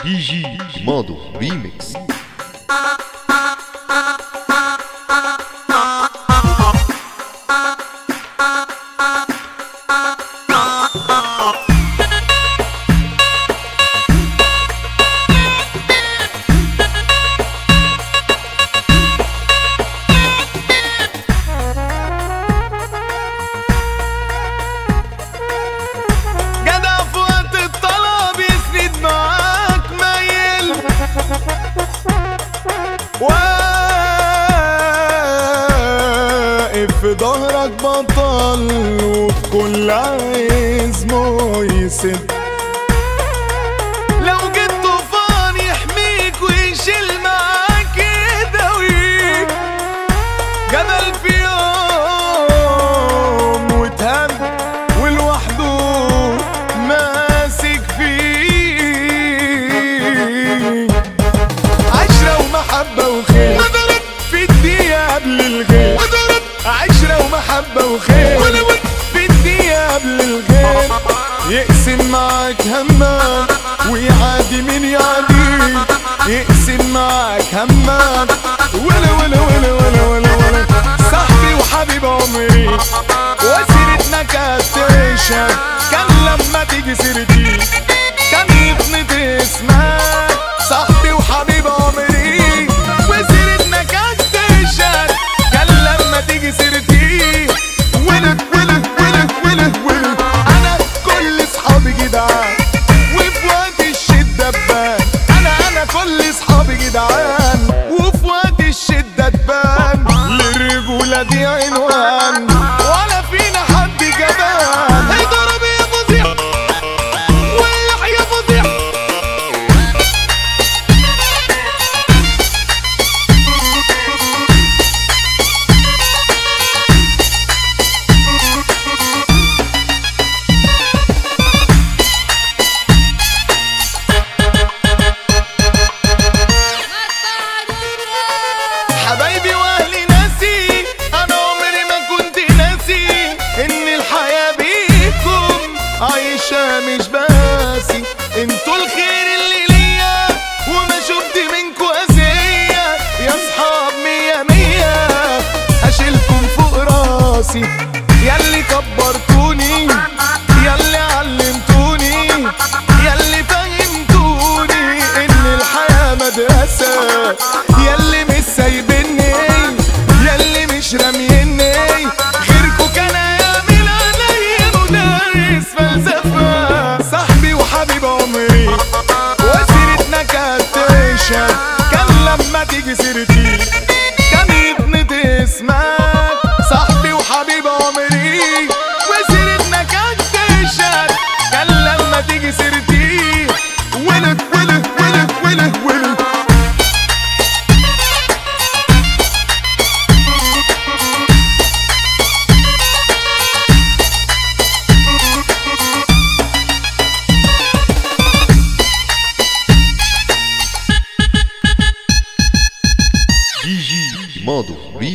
دي جي ماضو ريميكس جدع في وقت الطلب يسند معاك ميل واقف في ظهرك بطل وفي كل عزمه يسد لو جيت طوفان يحميك ويشيل معاك يداويك جبل في يوم واتهم ولوحده ماسك فيه عشرة ومحبة وخير في الدنيا قبل الغير عشرة ومحبة وخير في الدنيا قبل الغير يقسم معاك همك ويعادي من يعاديك يقسم معاك همك ولا ولا ولا ولا ولا ولا صاحبي وحبيب عمري وسيرتنا كانت تشهد كان لما تيجي سيرتي كان يتنط اسمك صاحبي وحبيب عمري وسيرتنا كانت تشهد كان لما تيجي سيرتي ولا ولا ولا ولا ولا انا كل اصحابي جدعان وفي وقت الشده تبان انا انا كل اصحابي جدعان وفي وقت الشده تبان للرجوله دي عنوان ولا فينا حد جبان اضرب يا فظيع ويحيى فظيع حبايبي واهلي ناسي انا عمري ما كنت ناسي ان الحياة بيكم عايشة مش باسي انتوا الخير اللي ليا وما شفت منكوا اذية يا اصحاب مية مية اشيلكم فوق راسي ياللي كبرتوني ياللي علمتوني ياللي فهمتوني ان الحياة مدرسة ياللي مش سايبني ياللي مش راميني غيركوا كان يعمل عليا مدرس فلسفة صاحبي وحبيب عمري وسيرتنا كانت تشهد كان لما تيجي سيرتي كان يتنط اسمك صاحبي وحبيب عمري وسيرتنا كانت تشهد كان لما تيجي سيرتي ولد ولد ولد ولد ولد دي جي ماضو ريميكس